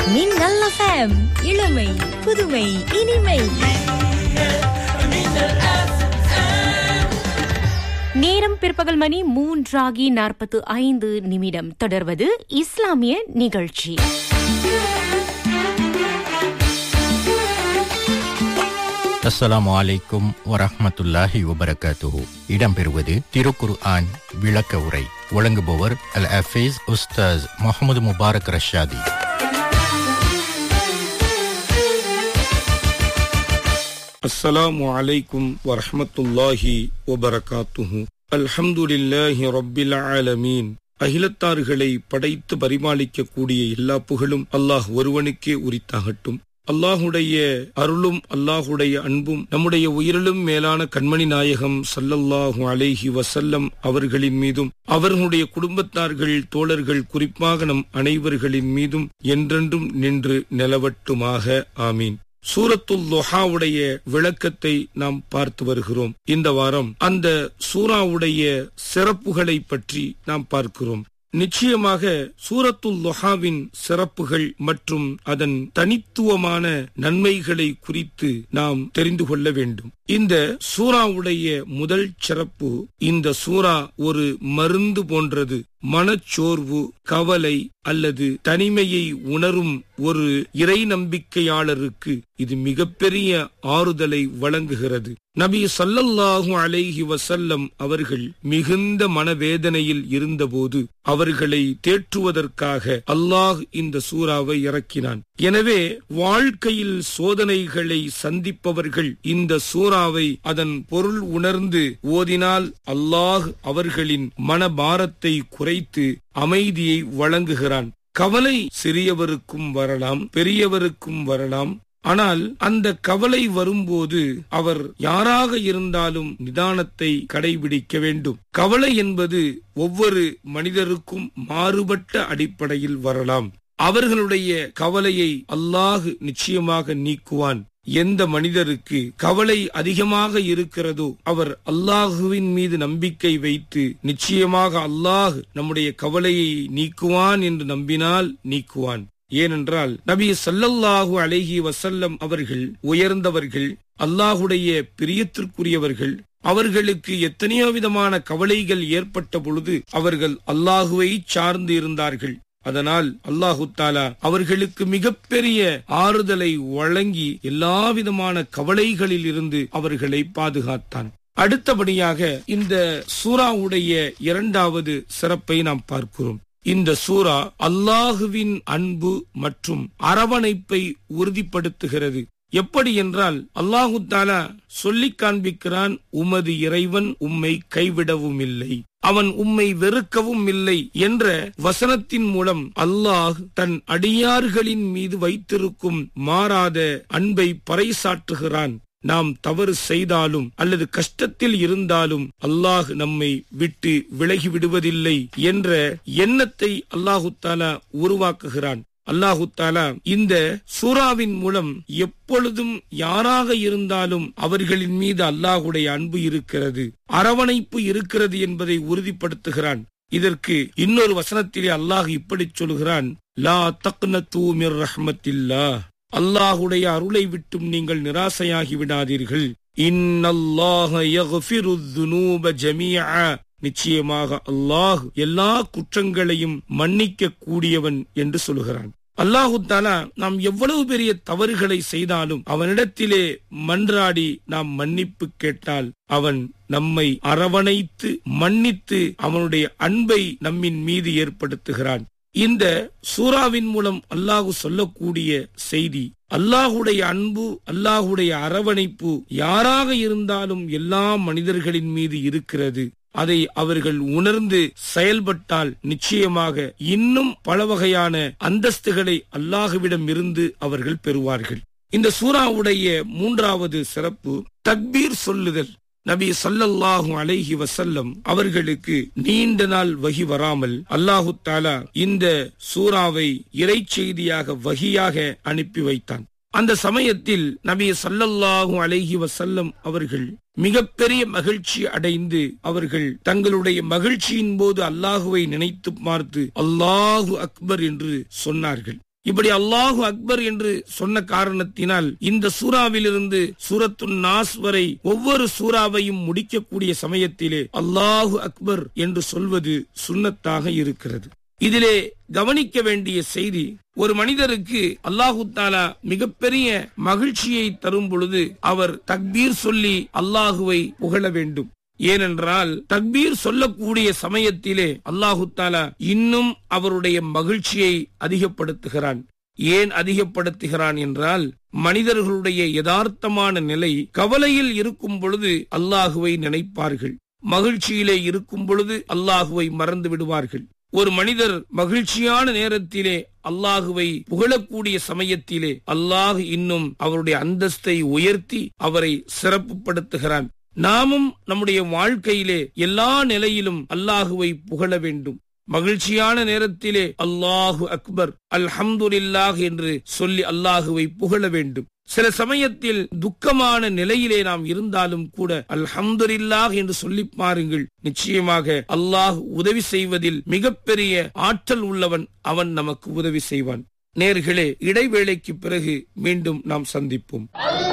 மின்னல் எஃப்எம் இளமை புதுமை இனிமை நேரம் பிற்பகல் மணி மூன்றாகி நாற்பத்து ஐந்து நிமிடம் தொடர்வது இஸ்லாமிய நிகழ்ச்சி அஸ்ஸலாமு அலைக்கும் வரஹ்மத்துல்லாஹி வபரகாத்துஹு இடம்பெறுவது திருக்குர் ஆன் விளக்க உரை வழங்குபவர் அல் அஃபீஸ் உஸ்தாஸ் முகமது முபாரக் ரஷாதி السلام عليكم ورحمة الله وبركاته الحمد لله رب العالمين அகிலத்தார்களை படைத்து பரிமாளிக்கக்கூடிய எல்லா புகழும் அல்லாஹ் ஒருவனுக்கே உரித்தாகட்டும் அல்லாஹுடைய அருளும் அல்லாஹுடைய அன்பும் நம்முடைய உயிரிலும் மேலான கண்மணி நாயகம் சல்லல்லாஹு அலைஹி வசல்லம் அவர்களின் மீதும் அவர்களுடைய குடும்பத்தார்கள் தோழர்கள் குறிப்பாக நம் அனைவர்களின் மீதும் என்றென்றும் நின்று நிலவட்டுமாக ஆமீன் சூரத்துல் லொஹாவுடைய விளக்கத்தை நாம் பார்த்து வருகிறோம் இந்த வாரம் அந்த சூராவுடைய சிறப்புகளை பற்றி நாம் பார்க்கிறோம் நிச்சயமாக சூரத்துல் லொஹாவின் சிறப்புகள் மற்றும் அதன் தனித்துவமான நன்மைகளை குறித்து நாம் தெரிந்து கொள்ள வேண்டும் இந்த சூறாவுடைய முதல் சிறப்பு இந்த சூறா ஒரு மருந்து போன்றது மனச்சோர்வு கவலை அல்லது தனிமையை உணரும் ஒரு இறை நம்பிக்கையாளருக்கு இது மிகப்பெரிய ஆறுதலை வழங்குகிறது நபி சல்லல்லாஹு அலைஹி வசல்லம் அவர்கள் மிகுந்த மனவேதனையில் இருந்தபோது அவர்களை தேற்றுவதற்காக அல்லாஹ் இந்த சூறாவை இறக்கினான் எனவே வாழ்க்கையில் சோதனைகளை சந்திப்பவர்கள் இந்த சூறாவை அதன் பொருள் உணர்ந்து ஓதினால் அல்லாஹ் அவர்களின் மனபாரத்தை குறைத்து அமைதியை வழங்குகிறான் கவலை சிறியவருக்கும் வரலாம் பெரியவருக்கும் வரலாம் ஆனால் அந்த கவலை வரும்போது அவர் யாராக இருந்தாலும் நிதானத்தை கடைபிடிக்க வேண்டும் கவலை என்பது ஒவ்வொரு மனிதருக்கும் மாறுபட்ட அடிப்படையில் வரலாம் அவர்களுடைய கவலையை அல்லாஹ் நிச்சயமாக நீக்குவான் எந்த மனிதருக்கு கவலை அதிகமாக இருக்கிறதோ அவர் அல்லாஹுவின் மீது நம்பிக்கை வைத்து நிச்சயமாக அல்லாஹ் நம்முடைய கவலையை நீக்குவான் என்று நம்பினால் நீக்குவான் ஏனென்றால் நபி சல்லல்லாஹு அலைஹி வசல்லம் அவர்கள் உயர்ந்தவர்கள் அல்லாஹுடைய பிரியத்திற்குரியவர்கள் அவர்களுக்கு எத்தனையோ விதமான கவலைகள் ஏற்பட்ட பொழுது அவர்கள் அல்லாஹுவை சார்ந்து இருந்தார்கள் அதனால் அல்லாஹு தாலா அவர்களுக்கு மிகப்பெரிய ஆறுதலை வழங்கி எல்லா விதமான கவலைகளில் இருந்து அவர்களை பாதுகாத்தான் அடுத்தபடியாக இந்த சூறாவுடைய இரண்டாவது சிறப்பை நாம் பார்க்கிறோம் இந்த சூரா அல்லாஹுவின் அன்பு மற்றும் அரவணைப்பை உறுதிப்படுத்துகிறது எப்படி என்றால் அல்லாஹு தாலா சொல்லி காண்பிக்கிறான் உமது இறைவன் உம்மை கைவிடவும் இல்லை அவன் உம்மை வெறுக்கவும் இல்லை என்ற வசனத்தின் மூலம் அல்லாஹ் தன் அடியார்களின் மீது வைத்திருக்கும் மாறாத அன்பை பறைசாற்றுகிறான் நாம் தவறு செய்தாலும் அல்லது கஷ்டத்தில் இருந்தாலும் அல்லாஹ் நம்மை விட்டு விலகி விடுவதில்லை என்ற எண்ணத்தை அல்லாஹு தாலா உருவாக்குகிறான் அல்லாஹு தாலா இந்த சூறாவின் மூலம் எப்பொழுதும் யாராக இருந்தாலும் அவர்களின் மீது அல்லாஹுடைய அன்பு இருக்கிறது அரவணைப்பு இருக்கிறது என்பதை உறுதிப்படுத்துகிறான் இதற்கு இன்னொரு வசனத்திலே அல்லாஹ் இப்படி சொல்கிறான் லா தக்ன தூமிர் ரஹ்மத்தில்லா அல்லாஹுடைய அருளை விட்டும் நீங்கள் நிராசையாகி விடாதீர்கள் நிச்சயமாக அல்லாஹ் எல்லா குற்றங்களையும் மன்னிக்க கூடியவன் என்று சொல்கிறான் அல்லாஹு தாலா நாம் எவ்வளவு பெரிய தவறுகளை செய்தாலும் அவனிடத்திலே மன்றாடி நாம் மன்னிப்பு கேட்டால் அவன் நம்மை அரவணைத்து மன்னித்து அவனுடைய அன்பை நம்மின் மீது ஏற்படுத்துகிறான் இந்த சூறாவின் மூலம் அல்லாஹு சொல்லக்கூடிய செய்தி அல்லாஹுடைய அன்பு அல்லாஹுடைய அரவணைப்பு யாராக இருந்தாலும் எல்லா மனிதர்களின் மீது இருக்கிறது அதை அவர்கள் உணர்ந்து செயல்பட்டால் நிச்சயமாக இன்னும் பல வகையான அந்தஸ்துகளை அல்லாஹுவிடம் இருந்து அவர்கள் பெறுவார்கள் இந்த சூறாவுடைய மூன்றாவது சிறப்பு தக்பீர் சொல்லுதல் நபி சல்லல்லாஹு அலைஹி வசல்லம் அவர்களுக்கு நீண்ட நாள் வகி வராமல் அல்லாஹு தாலா இந்த சூறாவை இறை செய்தியாக வகியாக அனுப்பி வைத்தான் அந்த சமயத்தில் நபி சல்லல்லாஹு அலைஹி வசல்லம் அவர்கள் மிகப்பெரிய மகிழ்ச்சி அடைந்து அவர்கள் தங்களுடைய மகிழ்ச்சியின் போது அல்லாஹுவை நினைத்து பார்த்து அல்லாஹு அக்பர் என்று சொன்னார்கள் இப்படி அல்லாஹு அக்பர் என்று சொன்ன காரணத்தினால் இந்த சூறாவிலிருந்து சூரத்து நாஸ் வரை ஒவ்வொரு சூறாவையும் முடிக்கக்கூடிய சமயத்திலே அல்லாஹு அக்பர் என்று சொல்வது சுன்னத்தாக இருக்கிறது இதிலே கவனிக்க வேண்டிய செய்தி ஒரு மனிதருக்கு அல்லாஹு தாலா மிகப்பெரிய மகிழ்ச்சியை தரும் பொழுது அவர் தக்பீர் சொல்லி அல்லாஹுவை புகழ வேண்டும் ஏனென்றால் தக்பீர் சொல்லக்கூடிய சமயத்திலே அல்லாஹு தாலா இன்னும் அவருடைய மகிழ்ச்சியை அதிகப்படுத்துகிறான் ஏன் அதிகப்படுத்துகிறான் என்றால் மனிதர்களுடைய யதார்த்தமான நிலை கவலையில் இருக்கும் பொழுது அல்லாஹுவை நினைப்பார்கள் மகிழ்ச்சியிலே இருக்கும் பொழுது அல்லாஹுவை மறந்து விடுவார்கள் ஒரு மனிதர் மகிழ்ச்சியான நேரத்திலே அல்லாஹுவை புகழக்கூடிய சமயத்திலே அல்லாஹ் இன்னும் அவருடைய அந்தஸ்தை உயர்த்தி அவரை சிறப்புப்படுத்துகிறான் நாமும் நம்முடைய வாழ்க்கையிலே எல்லா நிலையிலும் அல்லாஹுவை புகழ வேண்டும் மகிழ்ச்சியான நேரத்திலே அல்லாஹு அக்பர் அல்ஹம்துலில்லாஹ் என்று சொல்லி அல்லாஹுவை புகழ வேண்டும் சில சமயத்தில் துக்கமான நிலையிலே நாம் இருந்தாலும் கூட அல்ஹம்துலில்லாஹ் என்று சொல்லி பாருங்கள் நிச்சயமாக அல்லாஹ் உதவி செய்வதில் மிகப்பெரிய ஆற்றல் உள்ளவன் அவன் நமக்கு உதவி செய்வான் நேர்களே இடைவேளைக்கு பிறகு மீண்டும் நாம் சந்திப்போம்